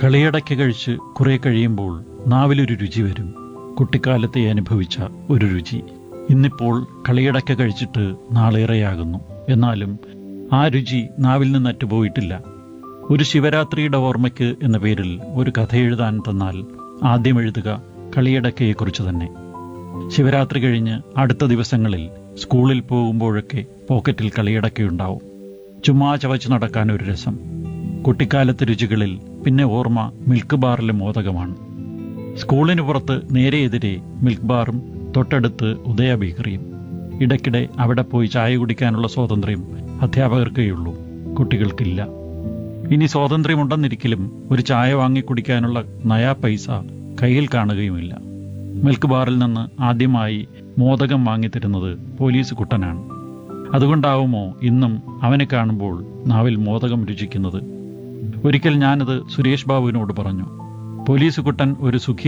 കളിയടയ്ക്ക കഴിച്ച് കുറെ കഴിയുമ്പോൾ നാവിലൊരു രുചി വരും കുട്ടിക്കാലത്തെ അനുഭവിച്ച ഒരു രുചി ഇന്നിപ്പോൾ കളിയടയ്ക്ക കഴിച്ചിട്ട് നാളേറെയാകുന്നു എന്നാലും ആ രുചി നാവിൽ നിന്ന് അറ്റുപോയിട്ടില്ല ഒരു ശിവരാത്രിയുടെ ഓർമ്മയ്ക്ക് എന്ന പേരിൽ ഒരു കഥ എഴുതാൻ തന്നാൽ ആദ്യം എഴുതുക കളിയടക്കയെക്കുറിച്ച് തന്നെ ശിവരാത്രി കഴിഞ്ഞ് അടുത്ത ദിവസങ്ങളിൽ സ്കൂളിൽ പോകുമ്പോഴൊക്കെ പോക്കറ്റിൽ കളിയടക്കയുണ്ടാവും ചുമ്മാ ചവച്ച് നടക്കാൻ ഒരു രസം കുട്ടിക്കാലത്തെ രുചികളിൽ പിന്നെ ഓർമ്മ മിൽക്ക് ബാറിലെ മോദകമാണ് സ്കൂളിന് പുറത്ത് നേരെ എതിരെ മിൽക്ക് ബാറും തൊട്ടടുത്ത് ഉദയ ബേക്കറിയും ഇടയ്ക്കിടെ അവിടെ പോയി ചായ കുടിക്കാനുള്ള സ്വാതന്ത്ര്യം അധ്യാപകർക്കേയുള്ളൂ കുട്ടികൾക്കില്ല ഇനി സ്വാതന്ത്ര്യമുണ്ടെന്നിരിക്കലും ഒരു ചായ വാങ്ങി കുടിക്കാനുള്ള നയാ പൈസ കയ്യിൽ കാണുകയുമില്ല മിൽക്ക് ബാറിൽ നിന്ന് ആദ്യമായി മോദകം വാങ്ങിത്തരുന്നത് പോലീസ് കുട്ടനാണ് അതുകൊണ്ടാവുമോ ഇന്നും അവനെ കാണുമ്പോൾ നാവിൽ മോദകം രുചിക്കുന്നത് ഒരിക്കൽ ഞാനത് സുരേഷ് ബാബുവിനോട് പറഞ്ഞു പോലീസ് കുട്ടൻ ഒരു സുഖി